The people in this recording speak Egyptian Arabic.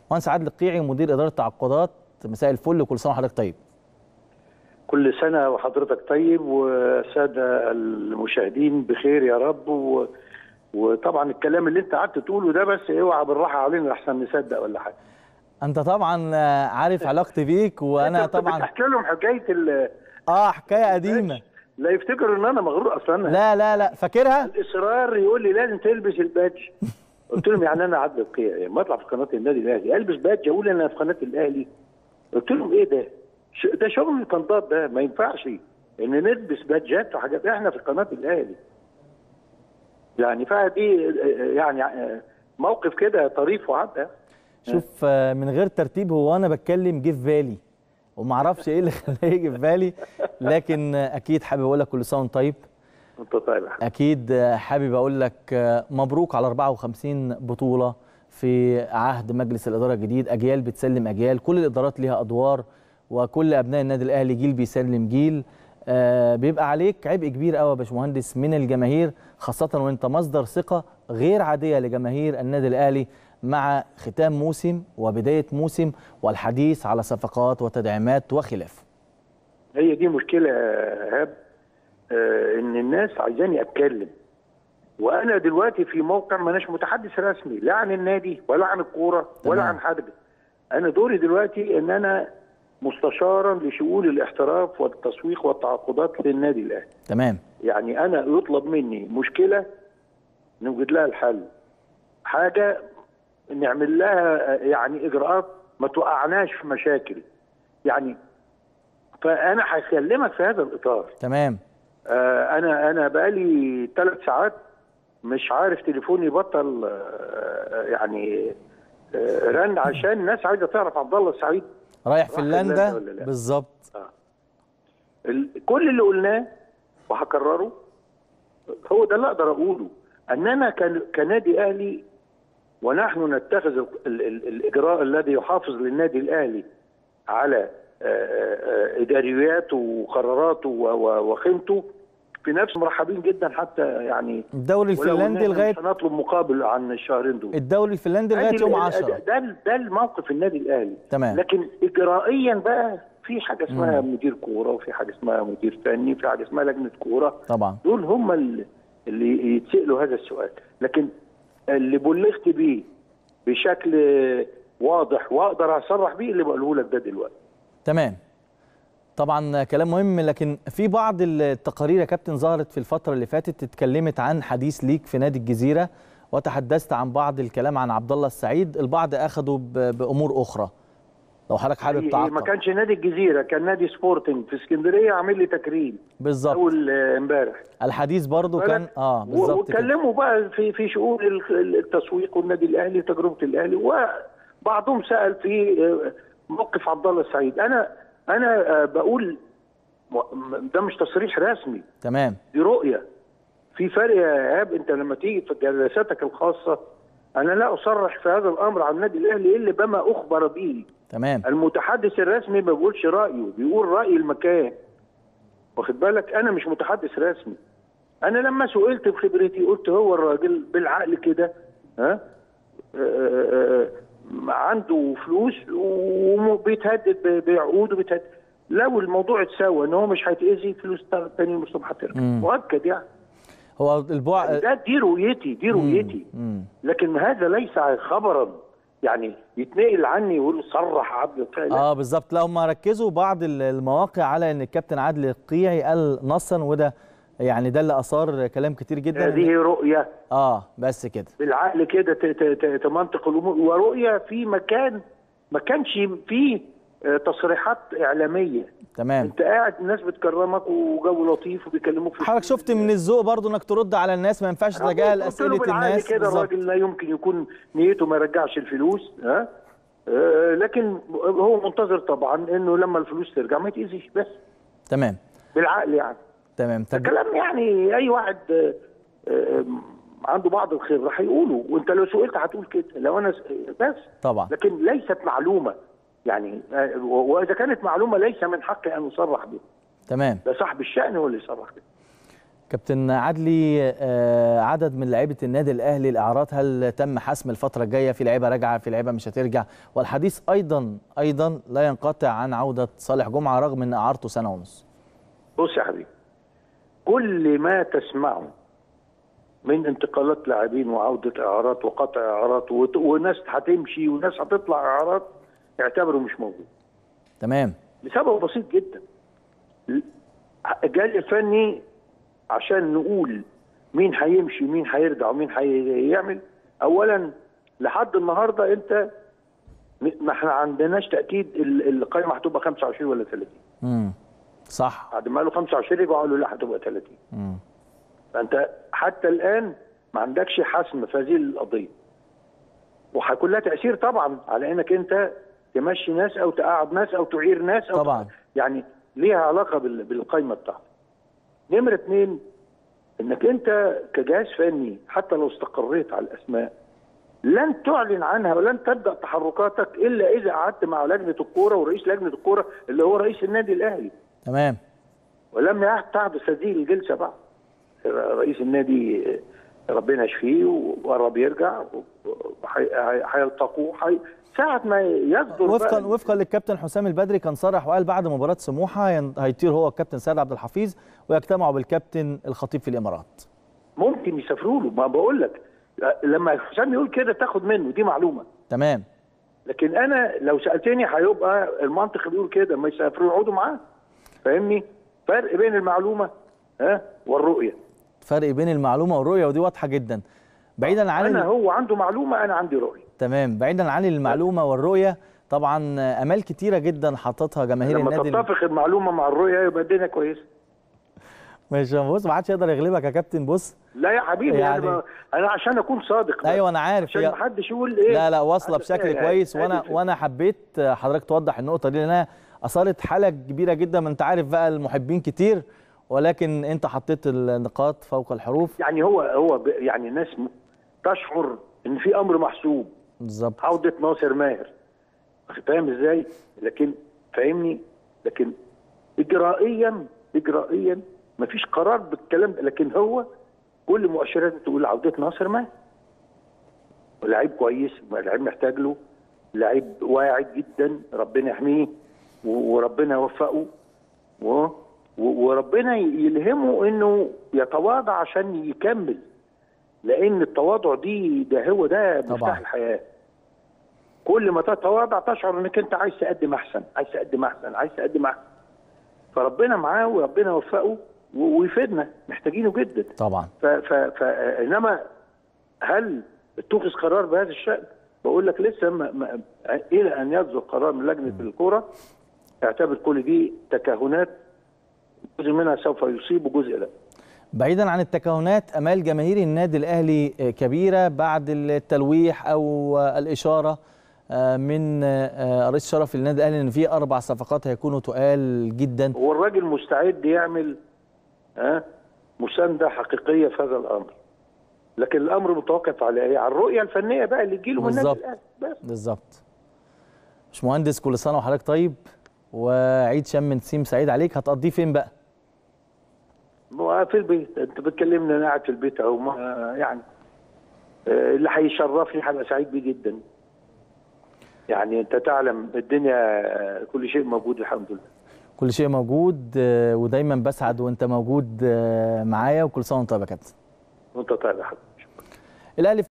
مهندس عادل القيعي مدير اداره التعاقدات مساء الفل كل سنه وحضرتك طيب كل سنة وحضرتك طيب وسادة المشاهدين بخير يا رب و... وطبعا الكلام اللي انت قعدت تقوله ده بس اوعى بالراحة علينا لحسن نصدق ولا حاجة انت طبعا عارف علاقتي بيك وانا انت كنت طبعا بتحكي لهم حكاية ال... اه حكايه قديمه لا يفتكروا ان انا مغرور اصلا لا لا لا فاكرها الاصرار يقول لي لازم تلبس البادج قلت لهم يعني انا عبد القيع ما اطلع في قناه النادي الاهلي البس بادج اقول انا في قناه الاهلي قلت لهم ايه ده؟ ش- ده شغل التنطاط ده ما ينفعش ان نلبس بادجات وحاجات احنا في قناه الاهلي يعني فدي يعني موقف كده طريف وعدى شوف آه، من غير ترتيب هو انا بتكلم جه في بالي وما اعرفش ايه اللي خلاه يجي في بالي لكن آه، اكيد حابب اقول لك كل سنه وانت طيب انت طيب يا حبيبي. اكيد آه، حابب اقول لك آه، مبروك على 54 بطوله في عهد مجلس الاداره الجديد اجيال بتسلم اجيال كل الادارات ليها ادوار وكل ابناء النادي الاهلي جيل بيسلم جيل آه، بيبقى عليك عبء كبير قوي يا باشمهندس من الجماهير خاصه وانت مصدر ثقه غير عاديه لجماهير النادي الاهلي مع ختام موسم وبدايه موسم والحديث على صفقات وتدعيمات وخلافه هي دي مشكله يا ايهاب آه، ان الناس عايزاني اتكلم وانا دلوقتي في موقع ما اناش متحدث رسمي لا عن النادي ولا عن الكوره ولا تمام. عن حاجه انا دوري دلوقتي ان انا مستشارا لشؤون الاحتراف والتسويق والتعاقدات للنادي الاهلي تمام يعني انا يطلب مني مشكله نوجد لها الحل حاجه نعمل لها آه، يعني اجراءات ما توقعناش في مشاكل يعني فانا هكلمك في هذا الاطار تمام آه، انا انا بقالي ثلاث ساعات مش عارف تليفوني بطل آه، يعني آه، رن عشان الناس عايزه تعرف عبد الله السعيد رايح راح فنلندا فنلندا ولا لا؟ بالظبط ال- كل اللي قلناه وهكرره هو ده اللي اقدر اقوله اننا كان- كنادي اهلي ونحن نتخذ ال ال ال الاجراء الذي يحافظ للنادي الاهلي على آه، آه، ادارياته وقراراته و- و- وقيمته في نفس مرحبين جدا حتى يعني الدوري ولو إن الفنلندي إحنا لغايه مش هنطلب مقابل عن الشهرين دول الدوري الفنلندي لغايه أدي يوم ال- 10 ده ده الموقف النادي الاهلي تمام. لكن اجرائيا بقى في حاجه اسمها مدير كوره وفي حاجه اسمها مدير فني وفي حاجه اسمها لجنه كوره طبعا دول هم ال- اللي يتسالوا هذا السؤال لكن اللي بلغت بيه بشكل واضح واقدر اصرح بيه اللي بقوله لك ده دلوقتي تمام طبعا كلام مهم لكن في بعض التقارير يا كابتن ظهرت في الفتره اللي فاتت اتكلمت عن حديث ليك في نادي الجزيره وتحدثت عن بعض الكلام عن عبد الله السعيد البعض اخذوا ب- بامور اخرى لو حضرتك حابب ما تعقب كانش نادي الجزيره كان نادي سبورتنج في اسكندريه عامل لي تكريم بالظبط اول آه، امبارح الحديث برضو كان بالك؟ اه بالظبط كده واتكلموا بقى في في شؤون ال- التسويق والنادي الاهلي وتجربه الاهلي وبعضهم سال في آه، موقف عبد الله السعيد انا انا آه، بقول م- ده مش تصريح رسمي تمام دي رؤيه في فرق يا ايهاب انت لما تيجي في جلساتك الخاصه انا لا اصرح في هذا الامر عن النادي الاهلي الا بما اخبر به تمام المتحدث الرسمي ما بيقولش رايه بيقول راي المكان واخد بالك انا مش متحدث رسمي انا لما سئلت بخبرتي قلت هو الراجل بالعقل كده ها آه، آه، آه، عنده فلوس وبيتهدد ب- بعقود وبيتهدد لو الموضوع اتساوى ان هو مش هيتاذي فلوس تاني الموسم هترجع مم. مؤكد يعني هو البعد ده دي رؤيتي دي رؤيتي مم. لكن هذا ليس خبرا يعني يتنقل عني ويقول صرح عبد القيعي لا. اه بالظبط لا هم ركزوا بعض ال- المواقع على ان الكابتن عادل القيعي قال نصا وده يعني ده اللي اثار كلام كتير جدا هذه رؤيه اه بس كده بالعقل كده ت- ت- ت- تمنطق الامور ورؤيه في مكان ما كانش فيه آه، تصريحات اعلاميه تمام انت قاعد الناس بتكرمك وجو لطيف وبيكلموك في حضرتك شفت من الذوق برضو انك ترد على الناس ما ينفعش أنا تتجاهل قلت له اسئله بالعقل الناس كده بالظبط الراجل لا يمكن يكون نيته ما يرجعش الفلوس ها آه، لكن هو منتظر طبعا انه لما الفلوس ترجع ما يتاذيش بس تمام بالعقل يعني تمام طب كلام يعني اي واحد آه، آه، عنده بعض الخبره هيقوله وانت لو سئلت هتقول كده لو انا س- بس طبعا لكن ليست معلومه يعني آه، و- واذا كانت معلومه ليس من حقي ان اصرح بها تمام ده صاحب الشان هو اللي يصرح بها كابتن عدلي آه، عدد من لعيبه النادي الاهلي الاعارات هل تم حسم الفتره الجايه في لعيبه راجعه في لعيبه مش هترجع والحديث ايضا ايضا لا ينقطع عن عوده صالح جمعه رغم ان اعارته سنه ونص بص يا حبيبي كل ما تسمعه من انتقالات لاعبين وعوده اعارات وقطع اعارات وت- وناس هتمشي وناس هتطلع اعارات اعتبره مش موجود تمام لسبب بسيط جدا الجهاز الفني عشان نقول مين هيمشي ومين هيرجع ومين هيعمل اولا لحد النهارده انت م- ما احنا عندناش تاكيد ال- القائمه هتبقى 25 ولا 30 امم صح بعد ما قالوا 25 رجعوا قالوا لا هتبقى 30 امم فانت حتى الان ما عندكش حسم في هذه القضيه وهيكون لها تاثير طبعا على انك انت تمشي ناس او تقعد ناس او تعير ناس او طبعاً. يعني ليها علاقه بال- بالقائمه بتاعتك نمره اثنين انك انت كجهاز فني حتى لو استقريت على الاسماء لن تعلن عنها ولن تبدا تحركاتك الا اذا قعدت مع لجنه الكوره ورئيس لجنه الكوره اللي هو رئيس النادي الاهلي تمام ولم يعد تحدث هذه الجلسه بعد رئيس النادي ربنا يشفيه وقرب يرجع هيلتقوا حي... ساعة ما يصدر وفقا بقى وفقا للكابتن حسام البدري كان صرح وقال بعد مباراه سموحه ين- هيطير هو الكابتن سيد عبد الحفيظ ويجتمعوا بالكابتن الخطيب في الامارات ممكن يسافروا له ما بقول لك لما حسام يقول كده تاخد منه دي معلومه تمام لكن انا لو سالتني هيبقى المنطق بيقول كده ما يسافروا يقعدوا معاه فاهمني فرق بين المعلومه ها والرؤيه فرق بين المعلومه والرؤيه ودي واضحه جدا بعيدا عن انا ال- هو عنده معلومه انا عندي رؤيه تمام بعيدا عن المعلومه والرؤيه طبعا امال كتيره جدا حاططها جماهير لما النادي ال- تتفق المعلومه مع الرؤيه يبقى الدنيا كويسه ماشي بص ما حدش يقدر يغلبك يا كابتن بص لا يا حبيبي يعني- يعني انا, انا عشان اكون صادق بس. ايوه انا عارف عشان هي- ما حدش يقول ايه لا لا واصله عشان- بشكل إيه كويس يعني وانا أدي وانا حبيت حضرتك توضح النقطه دي لانها اثارت حاله كبيره جدا ما انت عارف بقى المحبين كتير ولكن انت حطيت النقاط فوق الحروف يعني هو هو ب- يعني الناس م- تشعر ان في امر محسوب بالظبط عوده ناصر ماهر فاهم ازاي لكن فاهمني لكن اجرائيا اجرائيا مفيش قرار بالكلام ده لكن هو كل مؤشرات تقول عوده ناصر ماهر لعيب كويس لعيب محتاج له لعيب واعد جدا ربنا يحميه و- وربنا يوفقه و... و- وربنا يلهمه انه يتواضع عشان يكمل لان التواضع دي ده هو ده طبعاً. مفتاح الحياه كل ما تتواضع تشعر انك انت عايز تقدم احسن عايز تقدم احسن عايز تقدم احسن فربنا معاه وربنا يوفقه و- ويفيدنا محتاجينه جدا طبعا ف ف ف انما هل اتخذ قرار بهذا الشأن؟ بقول لك لسه ما ما الى ان يصدر قرار من لجنه الكوره اعتبر كل دي تكهنات جزء منها سوف يصيب وجزء لا. بعيدا عن التكهنات امال جماهير النادي الاهلي كبيره بعد التلويح او الاشاره من رئيس شرف النادي الاهلي ان في اربع صفقات هيكونوا تقال جدا هو الراجل مستعد يعمل ها مسانده حقيقيه في هذا الامر. لكن الامر متوقف على ايه؟ على الرؤيه الفنيه بقى اللي تجيله من النادي بالظبط. الاهلي بس. بالظبط مش مهندس كل سنه وحضرتك طيب وعيد شم نسيم سعيد عليك هتقضيه فين بقى هو في البيت انت بتكلمني انا قاعد في البيت اهو ما- يعني آه، اللي هيشرفني هبقى سعيد بيه جدا يعني انت تعلم الدنيا آه، كل شيء موجود الحمد لله كل شيء موجود آه، ودايما بسعد وانت موجود آه، معايا وكل سنه وانت طيب يا كابتن وانت طيب يا حبيبي الاهلي